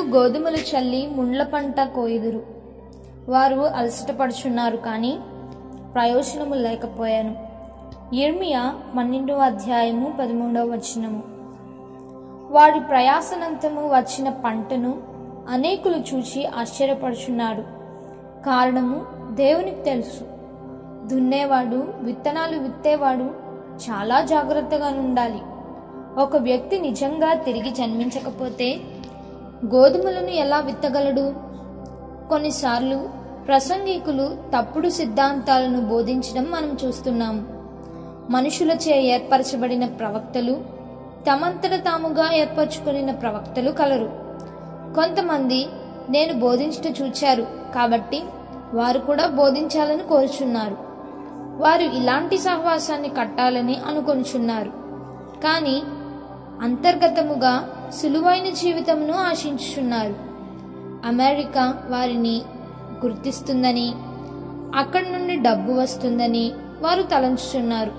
గోధుమలు చల్లి ముండ్ల పంట కోయుదురు వారు అలసటపడుచున్నారు కానీ ప్రయోజనము లేకపోయాను ఇర్మియా పన్నెండవ అధ్యాయము పదమూడవ వచనము వారి ప్రయాసనంతము వచ్చిన పంటను అనేకులు చూచి ఆశ్చర్యపడుచున్నారు కారణము దేవునికి తెలుసు దున్నేవాడు విత్తనాలు విత్తేవాడు చాలా జాగ్రత్తగా ఉండాలి ఒక వ్యక్తి నిజంగా తిరిగి జన్మించకపోతే గోధుమలను ఎలా విత్తగలడు కొన్నిసార్లు ప్రసంగికులు తప్పుడు సిద్ధాంతాలను బోధించడం మనం చూస్తున్నాము మనుషులచే ఏర్పరచబడిన ప్రవక్తలు తమంతట తాముగా ఏర్పరచుకున్న ప్రవక్తలు కలరు కొంతమంది నేను బోధించుట చూచారు కాబట్టి వారు కూడా బోధించాలని కోరుచున్నారు వారు ఇలాంటి సహవాసాన్ని కట్టాలని అనుకొనుచున్నారు కానీ అంతర్గతముగా సులువైన జీవితంను ఆశించుచున్నారు అమెరికా వారిని గుర్తిస్తుందని అక్కడి నుండి డబ్బు వస్తుందని వారు తలంచుచున్నారు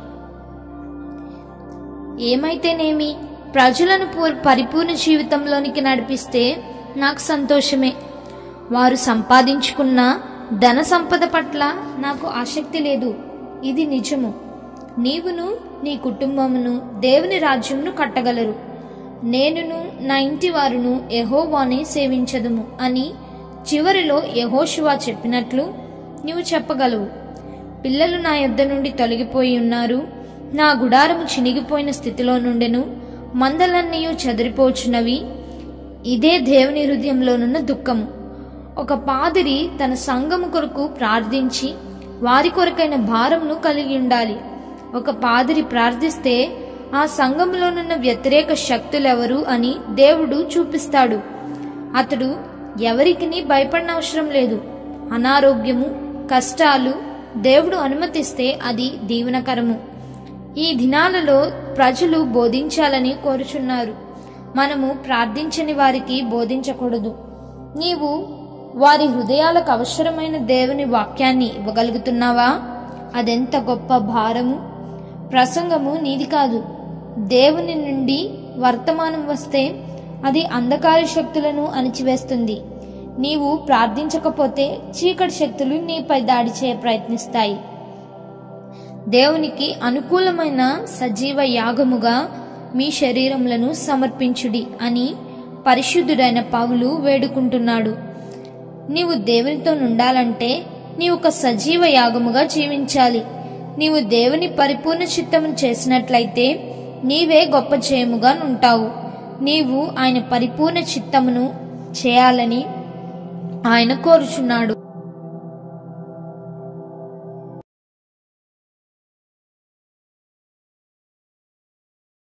ఏమైతేనేమి ప్రజలను పూర్- పరిపూర్ణ జీవితంలోనికి నడిపిస్తే నాకు సంతోషమే వారు సంపాదించుకున్న ధన సంపద పట్ల నాకు ఆసక్తి లేదు ఇది నిజము నీవును నీ కుటుంబమును దేవుని రాజ్యంను కట్టగలరు నేనును నా ఇంటి వారును యెహోవాని సేవించదుము అని చివరిలో యెహోషువా చెప్పినట్లు నీవు చెప్పగలవు పిల్లలు నా యొద్ద నుండి తొలగిపోయి ఉన్నారు నా గుడారము చినిగిపోయిన స్థితిలో నుండెను మందలన్నీ చెదిరిపోచున్నవి ఇదే దేవుని హృదయంలోనున్న దుఃఖము ఒక పాదిరి తన సంఘము కొరకు ప్రార్థించి వారి కొరకైన భారంను కలిగి ఉండాలి ఒక పాదిరి ప్రార్థిస్తే ఆ సంఘములోనున్న వ్యతిరేక శక్తులెవరు అని దేవుడు చూపిస్తాడు అతడు ఎవరికిని భయపడనవసరం లేదు అనారోగ్యము కష్టాలు దేవుడు అనుమతిస్తే అది దీవెనకరము ఈ దినాలలో ప్రజలు బోధించాలని కోరుచున్నారు మనము ప్రార్థించని వారికి బోధించకూడదు నీవు వారి హృదయాలకు అవసరమైన దేవుని వాక్యాన్ని ఇవ్వగలుగుతున్నావా అదెంత గొప్ప భారము ప్రసంగము నీది కాదు దేవుని నుండి వర్తమానం వస్తే అది అంధకార శక్తులను అణిచివేస్తుంది నీవు ప్రార్థించకపోతే చీకటి శక్తులు నీపై దాడి చేయ ప్రయత్నిస్తాయి దేవునికి అనుకూలమైన సజీవ యాగముగా మీ శరీరములను సమర్పించుడి అని పరిశుద్ధుడైన పౌలు వేడుకుంటున్నాడు నీవు దేవునితో ఉండాలంటే నీవు ఒక సజీవ యాగముగా జీవించాలి నీవు దేవుని పరిపూర్ణ చిత్తము చేసినట్లయితే నీవే గొప్ప జయముగా ఉంటావు నీవు ఆయన పరిపూర్ణ చిత్తమును చేయాలని ఆయన కోరుచున్నాడు